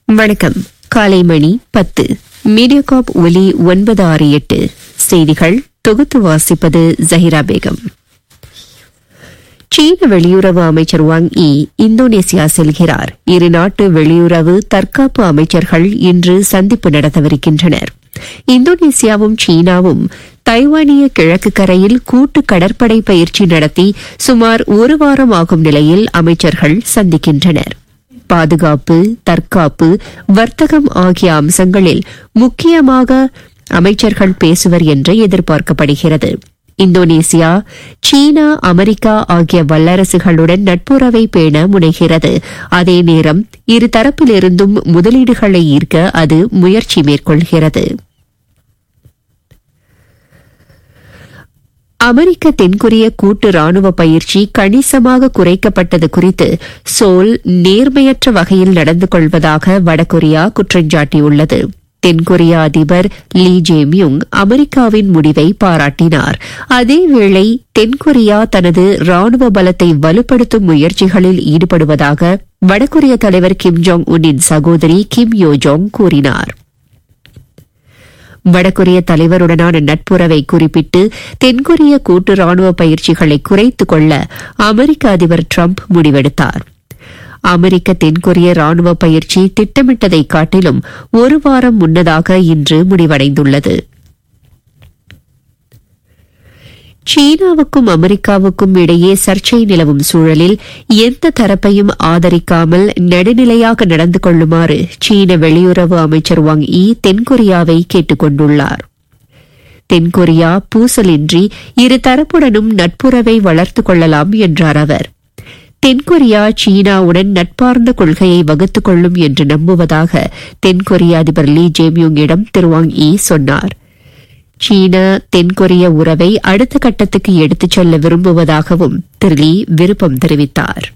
வணக்கம் காலை மணி பத்து மீடியாகாப் ஒலி ஒன்பது ஆறு எட்டு செய்திகள் தொகுத்து வாசிப்பது ஜஹிரா பேகம் சீன வெளியுறவு அமைச்சர் வாங் இ இந்தோனேசியா செல்கிறார் இரு நாட்டு வெளியுறவு தற்காப்பு அமைச்சர்கள் இன்று சந்திப்பு நடத்தவிருக்கின்றனர் இந்தோனேசியாவும் சீனாவும் தைவானிய கிழக்கு கரையில் கூட்டு கடற்படை பயிற்சி நடத்தி சுமார் ஒரு வாரம் ஆகும் நிலையில் அமைச்சர்கள் சந்திக்கின்றனர் பாதுகாப்பு தற்காப்பு வர்த்தகம் ஆகிய அம்சங்களில் முக்கியமாக அமைச்சர்கள் பேசுவர் என்று எதிர்பார்க்கப்படுகிறது இந்தோனேசியா சீனா அமெரிக்கா ஆகிய வல்லரசுகளுடன் நட்புறவை பேண முனைகிறது அதே நேரம் இரு தரப்பிலிருந்தும் முதலீடுகளை ஈர்க்க அது முயற்சி மேற்கொள்கிறது அமெரிக்க தென்கொரிய கூட்டு ராணுவ பயிற்சி கணிசமாக குறைக்கப்பட்டது குறித்து சோல் நேர்மையற்ற வகையில் நடந்து கொள்வதாக வடகொரியா குற்றஞ்சாட்டியுள்ளது தென்கொரிய அதிபர் லீ ஜேமியுங் அமெரிக்காவின் முடிவை பாராட்டினார் அதேவேளை தென்கொரியா தனது ராணுவ பலத்தை வலுப்படுத்தும் முயற்சிகளில் ஈடுபடுவதாக வடகொரிய தலைவர் கிம் ஜோங் உன்னின் சகோதரி கிம் யோ ஜோங் கூறினார் வடகொரிய தலைவருடனான நட்புறவை குறிப்பிட்டு தென்கொரிய கூட்டு ராணுவ பயிற்சிகளை குறைத்துக் கொள்ள அமெரிக்க அதிபர் டிரம்ப் முடிவெடுத்தார் அமெரிக்க தென்கொரிய ராணுவ பயிற்சி திட்டமிட்டதை காட்டிலும் ஒரு வாரம் முன்னதாக இன்று முடிவடைந்துள்ளது சீனாவுக்கும் அமெரிக்காவுக்கும் இடையே சர்ச்சை நிலவும் சூழலில் எந்த தரப்பையும் ஆதரிக்காமல் நடுநிலையாக நடந்து கொள்ளுமாறு சீன வெளியுறவு அமைச்சர் வாங் இ தென்கொரியாவை கேட்டுக் கொண்டுள்ளார் தென்கொரியா பூசலின்றி இரு தரப்புடனும் நட்புறவை வளர்த்துக் கொள்ளலாம் என்றார் அவர் தென்கொரியா சீனாவுடன் நட்பார்ந்த கொள்கையை வகுத்துக் கொள்ளும் என்று நம்புவதாக தென்கொரிய அதிபர் லீ ஜேமியுங்கிடம் திரு வாங் இ சொன்னார் சீன தென்கொரிய உறவை அடுத்த கட்டத்துக்கு எடுத்துச் செல்ல விரும்புவதாகவும் திரு லீ விருப்பம் தெரிவித்தார்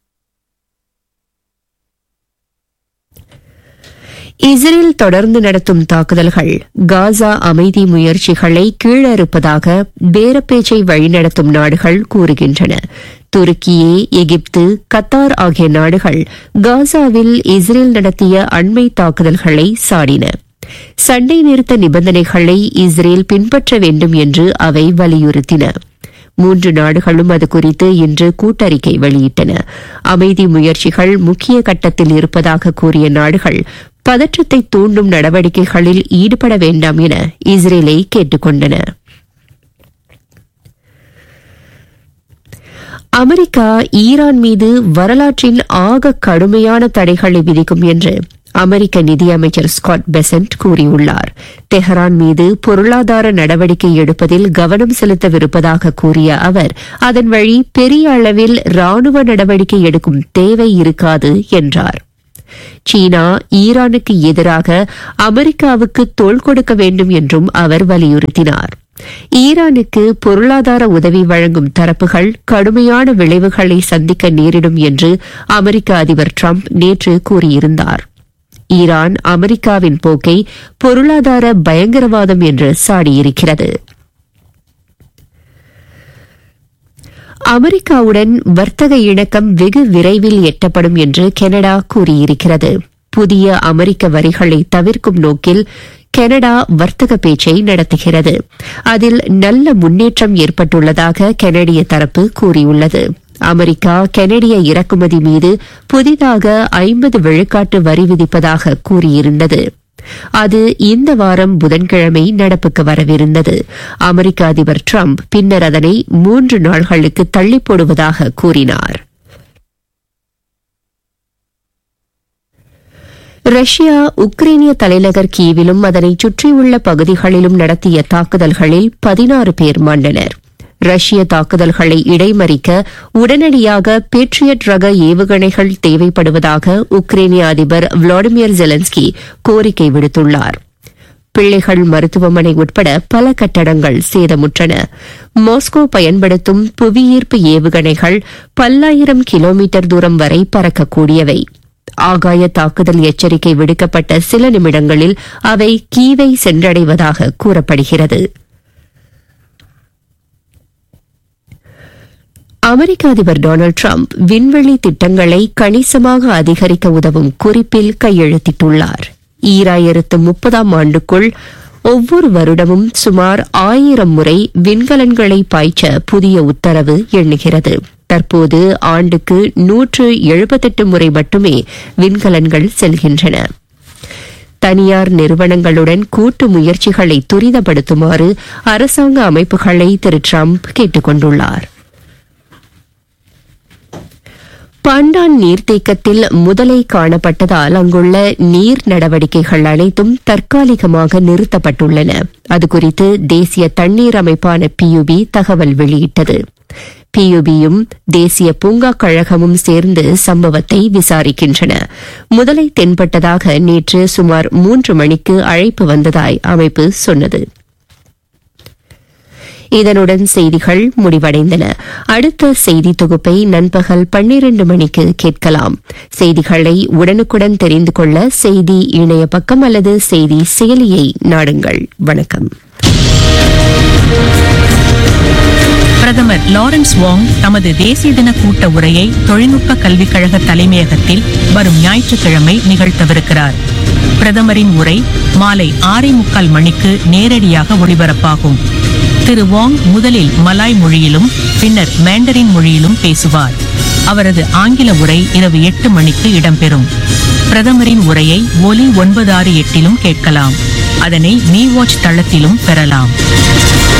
இஸ்ரேல் தொடர்ந்து நடத்தும் தாக்குதல்கள் காசா அமைதி முயற்சிகளை கீழறுப்பதாக பேரப்பேச்சை வழிநடத்தும் நாடுகள் கூறுகின்றன துருக்கியே எகிப்து கத்தார் ஆகிய நாடுகள் காசாவில் இஸ்ரேல் நடத்திய அண்மை தாக்குதல்களை சாடின சண்டை நிறுத்த நிபந்தனைகளை இஸ்ரேல் பின்பற்ற வேண்டும் என்று அவை வலியுறுத்தின மூன்று நாடுகளும் அது குறித்து இன்று கூட்டறிக்கை வெளியிட்டன அமைதி முயற்சிகள் முக்கிய கட்டத்தில் இருப்பதாக கூறிய நாடுகள் பதற்றத்தை தூண்டும் நடவடிக்கைகளில் ஈடுபட வேண்டாம் என இஸ்ரேலை கேட்டுக் கொண்டன அமெரிக்கா ஈரான் மீது வரலாற்றின் ஆக கடுமையான தடைகளை விதிக்கும் என்று அமெரிக்க நிதியமைச்சர் ஸ்காட் பெசன்ட் கூறியுள்ளார் தெஹரான் மீது பொருளாதார நடவடிக்கை எடுப்பதில் கவனம் செலுத்தவிருப்பதாக கூறிய அவர் அதன் வழி பெரிய அளவில் ராணுவ நடவடிக்கை எடுக்கும் தேவை இருக்காது என்றார் சீனா ஈரானுக்கு எதிராக அமெரிக்காவுக்கு தோள் கொடுக்க வேண்டும் என்றும் அவர் வலியுறுத்தினார் ஈரானுக்கு பொருளாதார உதவி வழங்கும் தரப்புகள் கடுமையான விளைவுகளை சந்திக்க நேரிடும் என்று அமெரிக்க அதிபர் டிரம்ப் நேற்று கூறியிருந்தார் ஈரான் அமெரிக்காவின் போக்கை பொருளாதார பயங்கரவாதம் என்று சாடியிருக்கிறது அமெரிக்காவுடன் வர்த்தக இணக்கம் வெகு விரைவில் எட்டப்படும் என்று கனடா கூறியிருக்கிறது புதிய அமெரிக்க வரிகளை தவிர்க்கும் நோக்கில் கனடா வர்த்தக பேச்சை நடத்துகிறது அதில் நல்ல முன்னேற்றம் ஏற்பட்டுள்ளதாக கனடிய தரப்பு கூறியுள்ளது அமெரிக்கா கனடிய இறக்குமதி மீது புதிதாக ஐம்பது விழுக்காட்டு வரி விதிப்பதாக கூறியிருந்தது அது இந்த வாரம் புதன்கிழமை நடப்புக்கு வரவிருந்தது அமெரிக்க அதிபர் டிரம்ப் பின்னர் அதனை மூன்று நாள்களுக்கு தள்ளி போடுவதாக கூறினார் ரஷ்யா உக்ரைனிய தலைநகர் கீவிலும் அதனை சுற்றியுள்ள பகுதிகளிலும் நடத்திய தாக்குதல்களில் பதினாறு பேர் மாண்டனர் ரஷ்ய தாக்குதல்களை இடைமறிக்க உடனடியாக பேட்ரியட் ரக ஏவுகணைகள் தேவைப்படுவதாக உக்ரைனிய அதிபர் விளாடிமிர் ஜெலன்ஸ்கி கோரிக்கை விடுத்துள்ளார் பிள்ளைகள் மருத்துவமனை உட்பட பல கட்டடங்கள் சேதமுற்றன மாஸ்கோ பயன்படுத்தும் புவியீர்ப்பு ஏவுகணைகள் பல்லாயிரம் கிலோமீட்டர் தூரம் வரை பறக்கக்கூடியவை ஆகாய தாக்குதல் எச்சரிக்கை விடுக்கப்பட்ட சில நிமிடங்களில் அவை கீவை சென்றடைவதாக கூறப்படுகிறது அமெரிக்க அதிபர் டொனால்டு டிரம்ப் விண்வெளி திட்டங்களை கணிசமாக அதிகரிக்க உதவும் குறிப்பில் கையெழுத்திட்டுள்ளார் ஈராயிரத்து முப்பதாம் ஆண்டுக்குள் ஒவ்வொரு வருடமும் சுமார் ஆயிரம் முறை விண்கலன்களை பாய்ச்ச புதிய உத்தரவு எண்ணுகிறது தற்போது ஆண்டுக்கு நூற்று எழுபத்தெட்டு முறை மட்டுமே விண்கலன்கள் செல்கின்றன தனியார் நிறுவனங்களுடன் கூட்டு முயற்சிகளை துரிதப்படுத்துமாறு அரசாங்க அமைப்புகளை திரு டிரம்ப் கேட்டுக் கொண்டுள்ளார் பாண்டான் நீர்த்தேக்கத்தில் முதலை காணப்பட்டதால் அங்குள்ள நீர் நடவடிக்கைகள் அனைத்தும் தற்காலிகமாக நிறுத்தப்பட்டுள்ளன அது குறித்து தேசிய தண்ணீர் அமைப்பான பியுபி தகவல் வெளியிட்டது பியுபியும் தேசிய பூங்கா கழகமும் சேர்ந்து சம்பவத்தை விசாரிக்கின்றன முதலை தென்பட்டதாக நேற்று சுமார் மூன்று மணிக்கு அழைப்பு வந்ததாய் அமைப்பு சொன்னது இதனுடன் செய்திகள் முடிவடைந்தன அடுத்த செய்தி தொகுப்பை நண்பகல் பன்னிரண்டு மணிக்கு கேட்கலாம் செய்திகளை உடனுக்குடன் தெரிந்து கொள்ள செய்தி இணைய பக்கம் அல்லது செய்தி செயலியை நாடுங்கள் வணக்கம் பிரதமர் லாரன்ஸ் வாங் தமது தேசிய தின கூட்ட உரையை தொழில்நுட்ப கல்விக் கழக தலைமையகத்தில் வரும் ஞாயிற்றுக்கிழமை நிகழ்த்தவிருக்கிறார் பிரதமரின் உரை மாலை ஆறே முக்கால் மணிக்கு நேரடியாக ஒளிபரப்பாகும் திரு வாங் முதலில் மலாய் மொழியிலும் பின்னர் மேண்டரின் மொழியிலும் பேசுவார் அவரது ஆங்கில உரை இரவு எட்டு மணிக்கு இடம்பெறும் பிரதமரின் உரையை ஒலி ஒன்பது ஆறு எட்டிலும் கேட்கலாம் அதனை மீ வாட்ச் தளத்திலும் பெறலாம்